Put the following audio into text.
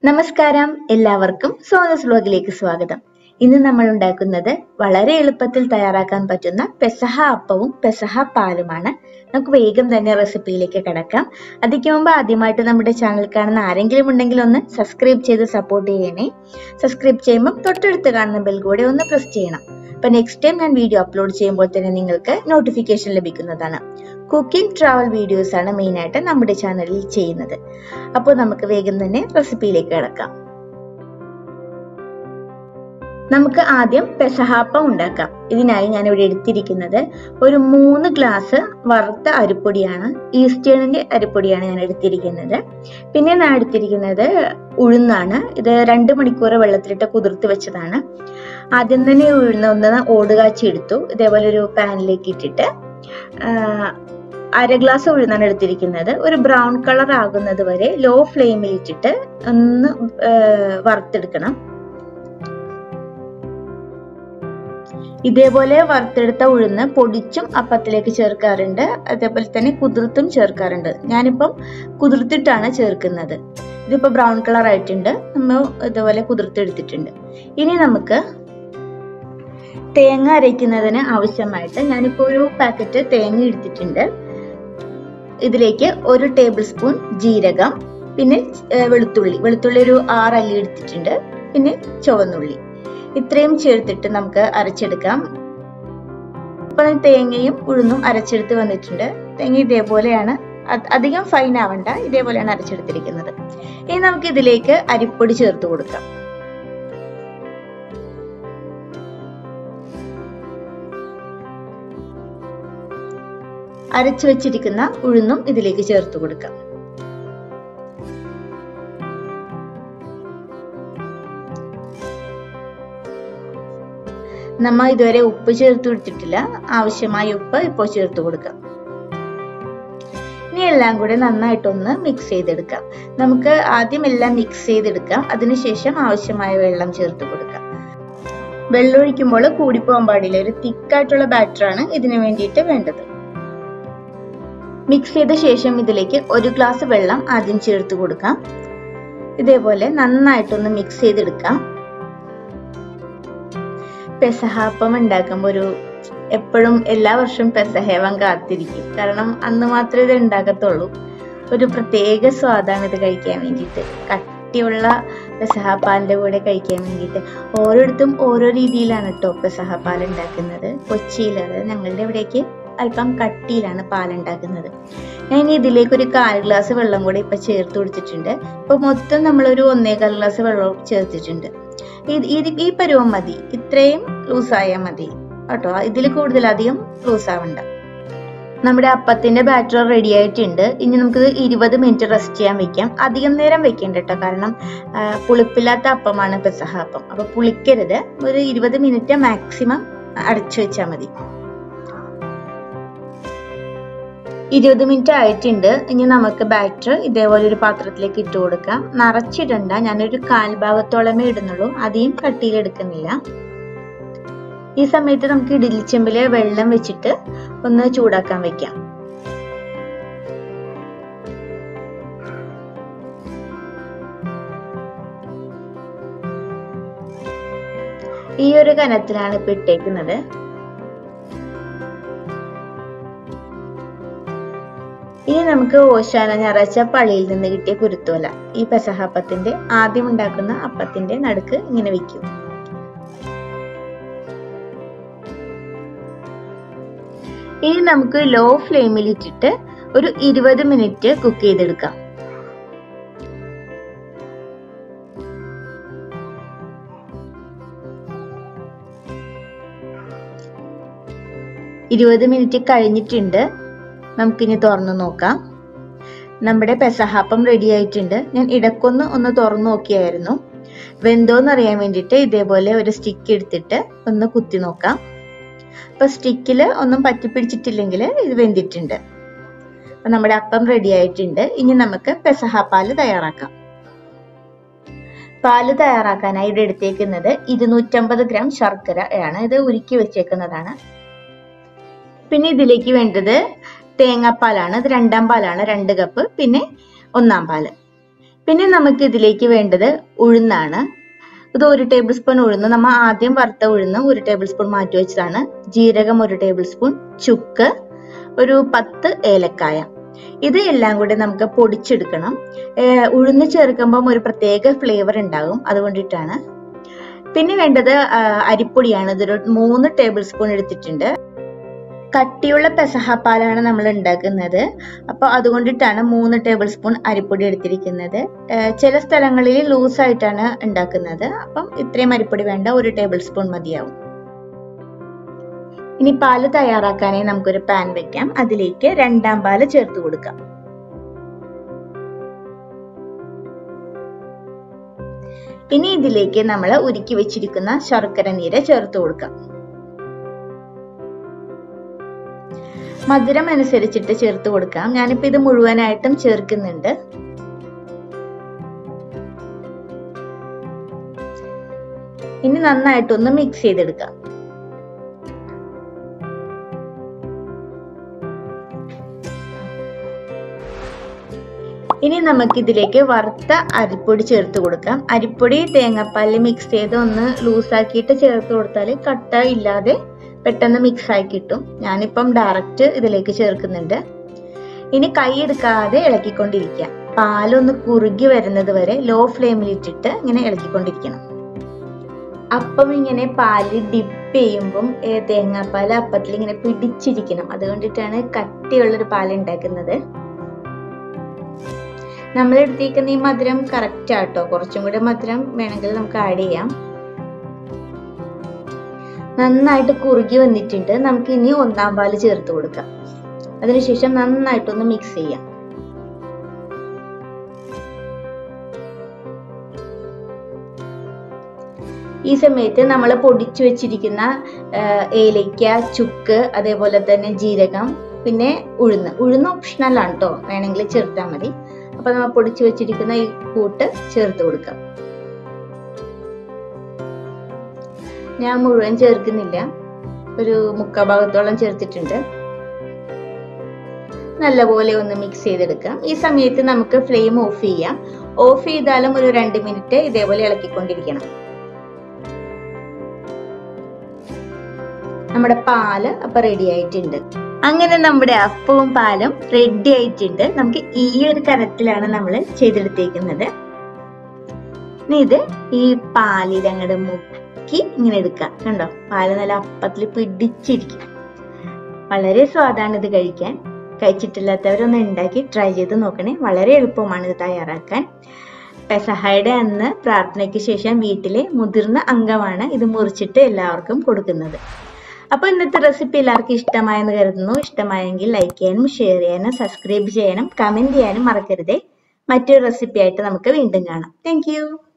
നമസ്കാരം എല്ലാവർക്കും സോനസ് വ്ലോഗിലേക്ക് സ്വാഗതം ഇന്ന് നമ്മൾ ഉണ്ടാക്കുന്നത് വളരെ എളുപ്പത്തിൽ തയ്യാറാക്കാൻ പറ്റുന്ന പെസഹ അപ്പവും പെസഹ പാലുമാണ് നമുക്ക് വേഗം തന്നെ റെസിപ്പിയിലേക്ക് കിടക്കാം അതിക്ക് മുമ്പ് ആദ്യമായിട്ട് നമ്മുടെ ചാനൽ കാണുന്ന ആരെങ്കിലും ഉണ്ടെങ്കിൽ ഒന്ന് സബ്സ്ക്രൈബ് ചെയ്ത് സപ്പോർട്ട് ചെയ്യണേ സബ്സ്ക്രൈബ് ചെയ്യുമ്പോൾ തൊട്ടടുത്ത് കാണുന്ന ബെൽ കൂടെ ഒന്ന് പ്രസ് ചെയ്യണം അപ്പൊ നെക്സ്റ്റ് ടൈം ഞാൻ വീഡിയോ അപ്ലോഡ് ചെയ്യുമ്പോൾ തന്നെ നിങ്ങൾക്ക് നോട്ടിഫിക്കേഷൻ ലഭിക്കുന്നതാണ് കുക്കിംഗ് ട്രാവൽ വീഡിയോസ് ആണ് മെയിൻ ആയിട്ട് നമ്മുടെ ചാനലിൽ ചെയ്യുന്നത് അപ്പോൾ നമുക്ക് വേഗം തന്നെ റെസിപ്പിയിലേക്ക് കിടക്കാം നമുക്ക് ആദ്യം പെസഹാപ്പം ഉണ്ടാക്കാം ഇതിനായി ഞാൻ ഇവിടെ എടുത്തിരിക്കുന്നത് ഒരു മൂന്ന് ഗ്ലാസ് വറുത്ത അരിപ്പൊടിയാണ് ഈസ്റ്റേണിന്റെ അരിപ്പൊടിയാണ് ഞാൻ എടുത്തിരിക്കുന്നത് പിന്നെ ഞാൻ എടുത്തിരിക്കുന്നത് ഉഴുന്നാണ് ഇത് രണ്ട് മണിക്കൂർ വെള്ളത്തിലിട്ട് കുതിർത്ത് വെച്ചതാണ് ആദ്യം തന്നെ ഉഴുന്ന ഒന്ന് ഓടുകാച്ചി എടുത്തു ഇതേപോലെ ഒരു പാനിലേക്ക് ഇട്ടിട്ട് അര ഗ്ലാസ് ഉഴുന്നാണ് എടുത്തിരിക്കുന്നത് ഒരു ബ്രൗൺ കളർ ആകുന്നത് വരെ ലോ ഫ്ലെയിമിൽ ഇട്ടിട്ട് ഒന്ന് വറുത്തെടുക്കണം ഇതേപോലെ വറുത്തെടുത്ത ഉഴുന്ന് പൊടിച്ചും അപ്പത്തിലേക്ക് ചേർക്കാറുണ്ട് അതേപോലെ തന്നെ കുതിർത്തും ചേർക്കാറുണ്ട് ഞാനിപ്പം കുതിർത്തിട്ടാണ് ചേർക്കുന്നത് ഇതിപ്പോ ബ്രൗൺ കളർ ആയിട്ടുണ്ട് നമ്മൾ ഇതുപോലെ കുതിർത്തെടുത്തിട്ടുണ്ട് ഇനി നമുക്ക് തേങ്ങ അരയ്ക്കുന്നതിന് ആവശ്യമായിട്ട് ഞാനിപ്പോൾ ഒരു പാക്കറ്റ് തേങ്ങ എടുത്തിട്ടുണ്ട് ഇതിലേക്ക് ഒരു ടേബിൾ സ്പൂൺ ജീരകം പിന്നെ വെളുത്തുള്ളി വെളുത്തുള്ളി ഒരു ആറ് അല്ലി എടുത്തിട്ടുണ്ട് പിന്നെ ചുവന്നുള്ളി ഇത്രയും ചേർത്തിട്ട് നമുക്ക് അരച്ചെടുക്കാം അപ്പൊ തേങ്ങയും ഉഴുന്നും അരച്ചെടുത്ത് വന്നിട്ടുണ്ട് തേങ്ങ ഇതേപോലെയാണ് അധികം ഫൈൻ ആവണ്ട ഇതേപോലെയാണ് അരച്ചെടുത്തിരിക്കുന്നത് ഇനി നമുക്ക് ഇതിലേക്ക് അരിപ്പൊടി ചേർത്ത് കൊടുക്കാം അരച്ചു വെച്ചിരിക്കുന്ന ഉഴുന്നും ഇതിലേക്ക് ചേർത്ത് കൊടുക്കാം നമ്മ ഇതുവരെ ഉപ്പ് ചേർത്ത് കൊടുത്തിട്ടില്ല ആവശ്യമായ ഉപ്പ് ഇപ്പോൾ ചേർത്ത് കൊടുക്കാം ഇനി എല്ലാം കൂടെ നന്നായിട്ടൊന്ന് മിക്സ് ചെയ്തെടുക്കാം നമുക്ക് ആദ്യം എല്ലാം മിക്സ് ചെയ്തെടുക്കാം അതിനുശേഷം ആവശ്യമായ വെള്ളം ചേർത്ത് കൊടുക്കാം വെള്ളം ഒഴിക്കുമ്പോൾ കൂടിപ്പോകാൻ പാടില്ല ഒരു തിക്കായിട്ടുള്ള ബാറ്ററാണ് ഇതിനു വേണ്ടിയിട്ട് വേണ്ടത് മിക്സ് ചെയ്ത ശേഷം ഇതിലേക്ക് ഒരു ഗ്ലാസ് വെള്ളം ആദ്യം ചേർത്ത് കൊടുക്കാം ഇതേപോലെ നന്നായിട്ടൊന്ന് മിക്സ് ചെയ്തെടുക്കാം പെസഹാപ്പം ഉണ്ടാക്കുമ്പോൾ ഒരു എപ്പോഴും എല്ലാ വർഷവും പെസഹേവം കാത്തിരിക്കും കാരണം അന്ന് മാത്രമേ ഇത് ഉണ്ടാക്കത്തുള്ളൂ ഒരു പ്രത്യേക സ്വാദാണ് ഇത് കഴിക്കാൻ വേണ്ടിയിട്ട് കട്ടിയുള്ള പെസഹാപ്പാലിന്റെ കൂടെ കഴിക്കാൻ വേണ്ടിയിട്ട് ഓരോരുത്തും ഓരോ രീതിയിലാണ് കേട്ടോ പെസഹാപ്പാൽ ഉണ്ടാക്കുന്നത് കൊച്ചിയിൽ അതായത് ഞങ്ങളുടെ ഇവിടേക്ക് അല്പം കട്ടിയിലാണ് പാലുണ്ടാക്കുന്നത് ഞാൻ ഇതിലേക്ക് ഒരു കാൽ ഗ്ലാസ് വെള്ളം കൂടി ഇപ്പൊ ചേർത്ത് കൊടുത്തിട്ടുണ്ട് ഇപ്പൊ മൊത്തം നമ്മളൊരു ഒന്നേകാൽ ഗ്ലാസ് വെള്ളം ചേർത്തിട്ടുണ്ട് ഇത് ഈ പരുവം മതി ഇത്രയും ലൂസായാൽ മതി കേട്ടോ ഇതിൽ കൂടുതൽ അധികം ലൂസ് ആവണ്ട നമ്മുടെ അപ്പത്തിന്റെ ബാറ്റർ റെഡി ആയിട്ടുണ്ട് ഇനി നമുക്ക് ഇരുപത് മിനിറ്റ് റെസ്റ്റ് ചെയ്യാൻ വെക്കാം അധികം നേരം വെക്കേണ്ട കേട്ടോ കാരണം പുളിപ്പില്ലാത്ത അപ്പമാണ് പെസഹ അപ്പം അപ്പൊ പുളിക്കരുത് ഒരു ഇരുപത് മിനിറ്റ് മാക്സിമം അടച്ചു വെച്ചാൽ മതി ഇരുപത് മിനിറ്റ് ആയിട്ടുണ്ട് ഇനി നമുക്ക് ബാറ്റർ ഇതേപോലെ ഒരു പാത്രത്തിലേക്ക് ഇട്ട് കൊടുക്കാം നിറച്ചിടണ്ട ഞാനൊരു കാൽ ഭാഗത്തോളമേ ഇടുന്നുള്ളൂ അധികം കട്ടിയിൽ എടുക്കുന്നില്ല ഈ സമയത്ത് നമുക്ക് ഇഡലിച്ചെമ്പില് വെള്ളം വെച്ചിട്ട് ഒന്ന് ചൂടാക്കാൻ വെക്കാം ഈ ഒരു കനത്തിലാണ് ഇപ്പൊ ഇട്ടേക്കുന്നത് ഇനി നമുക്ക് ഓശാന ഞായറാഴ്ച പള്ളിയിൽ നിന്ന് കിട്ടിയ കുരുത്തോല ഈ പെസഹാപ്പത്തിന്റെ ആദ്യം ഉണ്ടാക്കുന്ന അപ്പത്തിന്റെ നടുക്ക് ഇങ്ങനെ വെക്കും ഇനി നമുക്ക് ലോ ഫ്ലെയിമിൽ ഇട്ടിട്ട് ഒരു ഇരുപത് മിനിറ്റ് കുക്ക് ചെയ്തെടുക്കാം ഇരുപത് മിനിറ്റ് കഴിഞ്ഞിട്ടുണ്ട് നമുക്കിനി തുറന്നു നോക്കാം നമ്മുടെ പെസഹാപ്പം റെഡി ആയിട്ടുണ്ട് ഞാൻ ഇടക്കൊന്ന് ഒന്ന് തുറന്നു നോക്കിയായിരുന്നു വെന്തോന്ന് അറിയാൻ വേണ്ടിയിട്ട് ഇതേപോലെ ഒരു സ്റ്റിക്ക് എടുത്തിട്ട് ഒന്ന് കുത്തി നോക്കാം അപ്പൊ സ്റ്റിക്കിൽ ഒന്നും പറ്റിപ്പിടിച്ചിട്ടില്ലെങ്കിൽ ഇത് വെന്തിട്ടുണ്ട് അപ്പൊ നമ്മുടെ അപ്പം റെഡി ആയിട്ടുണ്ട് ഇനി നമുക്ക് പെസഹാപ്പാല് തയ്യാറാക്കാം പാല് തയ്യാറാക്കാനായി ഇവിടെ എടുത്തേക്കുന്നത് ഇരുന്നൂറ്റമ്പത് ഗ്രാം ശർക്കര ആണ് ഇത് ഉരുക്കി വെച്ചേക്കുന്നതാണ് പിന്നെ ഇതിലേക്ക് വേണ്ടത് തേങ്ങാപ്പാലാണ് ഇത് രണ്ടാം പാലാണ് രണ്ട് കപ്പ് പിന്നെ ഒന്നാം പാല് പിന്നെ നമുക്ക് ഇതിലേക്ക് വേണ്ടത് ഉഴുന്നാണ് ഇത് ഒരു ടേബിൾ സ്പൂൺ ഉഴുന്ന് നമ്മൾ ആദ്യം വറുത്ത ഉഴുന്ന് ഒരു ടേബിൾ സ്പൂൺ മാറ്റി വെച്ചതാണ് ജീരകം ഒരു ടേബിൾ സ്പൂൺ ചുക്ക് ഒരു പത്ത് ഏലക്കായ ഇത് എല്ലാം കൂടി നമുക്ക് പൊടിച്ചെടുക്കണം ഏർ ഉഴുന്ന് ചേർക്കുമ്പം ഒരു പ്രത്യേക ഫ്ലേവർ ഉണ്ടാകും അതുകൊണ്ടിട്ടാണ് പിന്നെ വേണ്ടത് ആ, അരിപ്പൊടിയാണ് ഇതൊരു മൂന്ന് ടേബിൾ സ്പൂൺ എടുത്തിട്ടുണ്ട് കട്ടിയുള്ള പെസഹപ്പാലാണ് നമ്മൾ ഉണ്ടാക്കുന്നത് അപ്പോൾ അതുകൊണ്ടിട്ടാണ് മൂന്ന് ടേബിൾ സ്പൂൺ അരിപ്പൊടി എടുത്തിരിക്കുന്നത് ഏർ ചില സ്ഥലങ്ങളിൽ ലൂസ് ആയിട്ടാണ് ഉണ്ടാക്കുന്നത് അപ്പം ഇത്രയും അരിപ്പൊടി വേണ്ട ഒരു ടേബിൾ സ്പൂൺ മതിയാവും ഇനി പാല് തയ്യാറാക്കാനായി നമുക്കൊരു പാൻ വെക്കാം അതിലേക്ക് രണ്ടാം പാല് ചേർത്ത് കൊടുക്കാം ഇനി ഇതിലേക്ക് നമ്മൾ ഉരുക്കി വെച്ചിരിക്കുന്ന ശർക്കര നീര് ചേർത്ത് കൊടുക്കാം മധുരം അനുസരിച്ചിട്ട് ചേർത്ത് കൊടുക്കാം ഞാനിപ്പോ ഇത് മുഴുവനായിട്ടും ചേർക്കുന്നുണ്ട് ഇനി നന്നായിട്ടൊന്ന് മിക്സ് ചെയ്തെടുക്കാം ഇനി നമുക്ക് ഇതിലേക്ക് വറുത്ത അരിപ്പൊടി ചേർത്ത് കൊടുക്കാം അരിപ്പൊടി തേങ്ങാപ്പാലിൽ മിക്സ് ചെയ്ത് ഒന്ന് ലൂസാക്കിയിട്ട് ചേർത്ത് കൊടുത്താൽ കട്ട ഇല്ലാതെ പെട്ടെന്ന് മിക്സ് ആയി കിട്ടും ഞാനിപ്പം ഡയറക്റ്റ് ഇതിലേക്ക് ചേർക്കുന്നുണ്ട് ഇനി കൈ എടുക്കാതെ ഇളക്കിക്കൊണ്ടിരിക്കുക പാലൊന്ന് കുറുകി വരുന്നത് വരെ ലോ ഫ്ലെയിമിൽ ഇട്ടിട്ട് ഇങ്ങനെ ഇളക്കിക്കൊണ്ടിരിക്കണം അപ്പം ഇങ്ങനെ പാല് ഡിപ്പ് ചെയ്യുമ്പം ഏ, തേങ്ങാപ്പാൽ അപ്പത്തിൽ ഇങ്ങനെ പിടിച്ചിരിക്കണം അതുകൊണ്ടിട്ടാണ് കട്ടിയുള്ളൊരു പാൽ ഉണ്ടാക്കുന്നത് നമ്മൾ എടുത്തേക്കുന്ന ഈ മധുരം കറക്റ്റ് ആട്ടോ കുറച്ചും കൂടെ മധുരം വേണമെങ്കിൽ നമുക്ക് ആഡ് ചെയ്യാം നന്നായിട്ട് കുറുകി വന്നിട്ടുണ്ട് നമുക്ക് ഇനി ഒന്നാം പാല് ചേർത്ത് കൊടുക്കാം അതിനുശേഷം നന്നായിട്ടൊന്ന് മിക്സ് ചെയ്യാം ഈ സമയത്ത് നമ്മൾ പൊടിച്ചു വെച്ചിരിക്കുന്ന ആ, ഏലയ്ക്ക ചുക്ക് അതേപോലെ തന്നെ ജീരകം പിന്നെ ഉഴുന്ന് ഉഴുന്ന് ഓപ്ഷണൽ ആണ് കേട്ടോ വേണമെങ്കിൽ ചേർത്താൽ മതി അപ്പൊ നമ്മൾ പൊടിച്ചു വെച്ചിരിക്കുന്ന ഈ കൂട്ട് ചേർത്ത് കൊടുക്കാം ഞാൻ മുഴുവൻ ചേർക്കുന്നില്ല ഒരു മുക്കാ ഭാഗത്തോളം ചേർത്തിട്ടുണ്ട് നല്ലപോലെ ഒന്ന് മിക്സ് ചെയ്തെടുക്കാം ഈ സമയത്ത് നമുക്ക് ഫ്ലെയിം ഓഫ് ചെയ്യാം ഓഫ് ചെയ്താലും ഒരു രണ്ട് മിനിറ്റ് ഇതേപോലെ ഇളക്കിക്കൊണ്ടിരിക്കണം നമ്മുടെ പാല് അപ്പൊ റെഡി ആയിട്ടുണ്ട് അങ്ങനെ നമ്മുടെ അപ്പവും പാലും റെഡി ആയിട്ടുണ്ട് നമുക്ക് ഈ ഒരു കരത്തിലാണ് നമ്മൾ ചെയ്തെടുത്തേക്കുന്നത് ഇനി ഇത് ഈ പാലിൽ അങ്ങോട്ട് മുക്കി ഇങ്ങനെ എടുക്കാം കണ്ടോ പാല് നല്ല അപ്പത്തിൽ പിടിച്ചിരിക്കും വളരെ സ്വാദാണ് ഇത് കഴിക്കാൻ കഴിച്ചിട്ടില്ലാത്തവരൊന്ന് ഉണ്ടാക്കി ട്രൈ ചെയ്ത് നോക്കണേ വളരെ എളുപ്പമാണ് ഇത് തയ്യാറാക്കാൻ പെസഹയുടെ അന്ന് പ്രാർത്ഥനയ്ക്ക് ശേഷം വീട്ടിലെ മുതിർന്ന അംഗമാണ് ഇത് മുറിച്ചിട്ട് എല്ലാവർക്കും കൊടുക്കുന്നത് അപ്പൊ ഇന്നത്തെ റെസിപ്പി എല്ലാവർക്കും ഇഷ്ടമായെന്ന് കരുതുന്നു ഇഷ്ടമായെങ്കിൽ ലൈക്ക് ചെയ്യാനും ഷെയർ ചെയ്യാനും സബ്സ്ക്രൈബ് ചെയ്യാനും കമന്റ് ചെയ്യാനും മറക്കരുതേ മറ്റൊരു റെസിപ്പി ആയിട്ട് നമുക്ക് വീണ്ടും കാണാം താങ്ക്